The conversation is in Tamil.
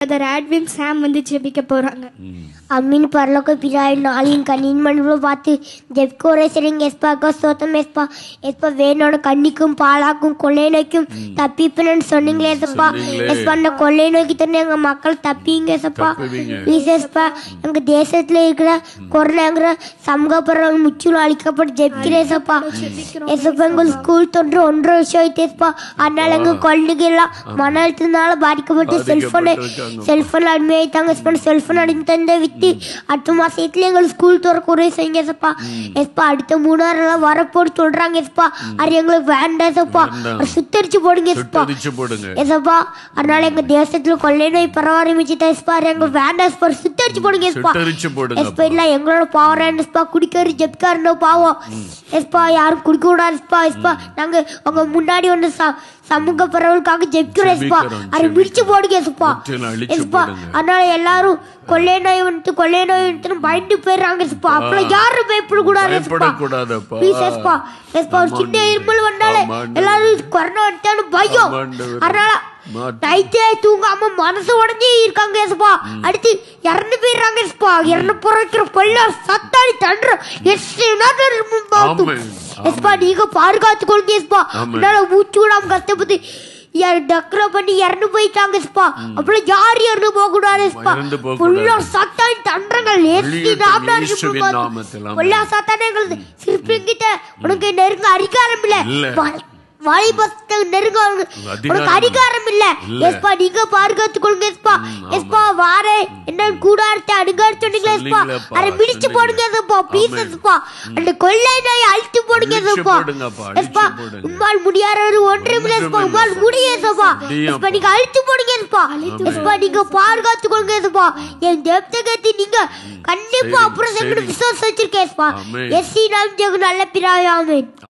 பிரதர் ஆட்வின் சாம் வந்து ஜெபிக்க போறாங்க அம்மின் பரலோக பிதாவின் நாளின் கண்ணின் மண்புல பார்த்து ஜெப்கோரை சரிங்க எஸ்பா அக்கா சோத்தம் எஸ்பா எஸ்பா வேணோட கண்ணிக்கும் பாலாக்கும் கொள்ளை நோய்க்கும் தப்பிப்பேன்னு சொன்னீங்களே எஸ்பா சொன்னீங்களே. எஸ்பா அந்த கொள்ளை நோய்க்கு தண்ணி எங்க மக்கள் தப்பிங்க எஸ்பா தப்புவீங்க. ப்ளீஸ் எஸ்பா எங்க தேசத்துல இருக்கிற கொரோனாங்கிற சமூக பரவல் முற்றிலும் அழிக்கப்பட்டு ஜெபிக்கிறேன் எஸ்பா எஸ்பா எங்க ஸ்கூல் தொன்று ஒன்றரை வருஷம் ஆயிட்டு எஸ்பா அதனால எங்க குழந்தைங்க எல்லாம் மன அழுத்தத்தினால பாதிக்கப்பட்டு செல்போனை பாதிக்கப்பட்டிருக்காங்க. செல்போன் அடிமையாயிட்டாங்க எஸ்பா செல்போன் அடிமை தந்த வித்து அடுத்த மாசத்துல எங்களுக்கு ஸ்கூல் திறக்க உதவி செய்யுங்க எஸ்பா எஸ்பா அடுத்த மூணாறு எல்லாம் வரப்போடு சொல்றாங்க எஸ்பா அது எங்களுக்கு வேண்டாம் எஸ்பா வேண்டாம். அது சுத்தரிச்சு போடுங்க எஸ்பா சுட்டரிச்சு போடுங்க எஸ்பா அதனால எங்க தேசத்துல கொள்ளை நோய் பரவ ஆரம்பிச்சுட்டா எஸ்பா அது எங்க வேண்டாம் எஸ்பா சுத்தரிச்சு போடுங்க எஸ்பா சுட்டரிச்சு போடுங்க எஸ்பா இல்ல எங்களோட பாவம் எஸ்பா குடிக்காரு ஜெப்காருனோ பாவம் எஸ்பா யாரும் குடிக்க கூடாது எஸ்பா எஸ்பா நாங்க உங்க முன்னாடி வந்து ச- சமூக பரவலுக்காக ஜெபிக்கிறோம் எஸ்பா ஜெபிக்கிறோம், அதை விரிச்சு போடுங்க எஸ்பா முற்றிலும் அழிச்சு எஸ்பா போடுங்க. அதனால எல்லாரும் கொள்ளை நோய் வந்துட்டு கொள்ளை நோய் வந்துட்டு பயந்து போயிடுறாங்க எஸ்பா அப்பெல்லாம் யாரும் பயப்படக்கூடாது எஸ்பா பயப்படக்கூடாதுப்பா. ப்ளீஸ் எஸ்பா எஸ்பா ஒரு சின்ன இருமல் வந்தாலே ஆமாண்டவர். எல்லாரும் கொரோனா வந்துட்டாலும் பயம் ஆமாண்டவர். அதனால மாட்டு. நைட்டே தூங்காம மனசு உடஞ்சி இருக்காங்க எஸ்பா அடுத்து இறந்து போயிடுறாங்க எஸ்பா இறந்து போறக்கிற கொள்ள சத்தாடி தண்டுற ஆமென். எஸ்பா நீங்க பாதுகாத்து கொள்ளுங்க எஸ்பா ஆமென். என்னால மூச்சு விடாம கஷ்டப்பட்டு டக்ர பண்ணி இறந்து போயிட்டாங்க எஸ்பா அப்புறம் யார் இறந்து போக கூடாது எஸ்பா இறந்து போக ஃபுல்லா சத்தாடி தண்டுறங்கள் வெளியேற்று இயேசுவின் நாமத்தில் ஆமென். எல்லா சாத்தானங்களும் சிற்பிங்கிட்ட உனக்கு நெருங்க அதிகாரம் இல்ல இல்ல. வா- வாலிபத்தை நெருங்க உனக்கு அதிகாரம் உனக்கு அதிகாரம் இல்ல இல்ல. எஸ்பா நீங்க பாதுகாத்துக் கொள்ளுங்க எஸ்பா எஸ்பா வாரே என்ன கூடாரத்தை அடுகாடு சொன்னீங்களா எஸ்பா சொன்னீங்களேப்பா, அதை மிதிச்சு சொன்னீங்க. போடுங்க எஸ்பா ப்ளீஸ் ஆமென். எஸ்பா அந்த கொள்ளை நாய் அழிச்சு போடுங்க அழிச்சு எஸ்பா போடுங்கப்பா, அழிச்சு எஸ்பா போடுங்க. உம்மால் முடியாதவர் ஒன்றுமில்லை எஸ்பா ஒன்றுமில்லை. உம்மால் முடியும் எஸ்பா முடியும். எஸ்பா நீங்க அழிச்சு போடுங்க எஸ்பா எஸ்பா நீங்க பாதுகாத்துக் கொள்ளுங்க எஸ்பா என் தேவத்தகத்தை நீங்க கண்டிப்பா சரி, அப்புறம் சரி. விசுவாசம் வச்சிருக்கேன் எஸ்பா ஆமென். எஸ்சி நாம் ஜெகு நல்ல பிராயாமேன்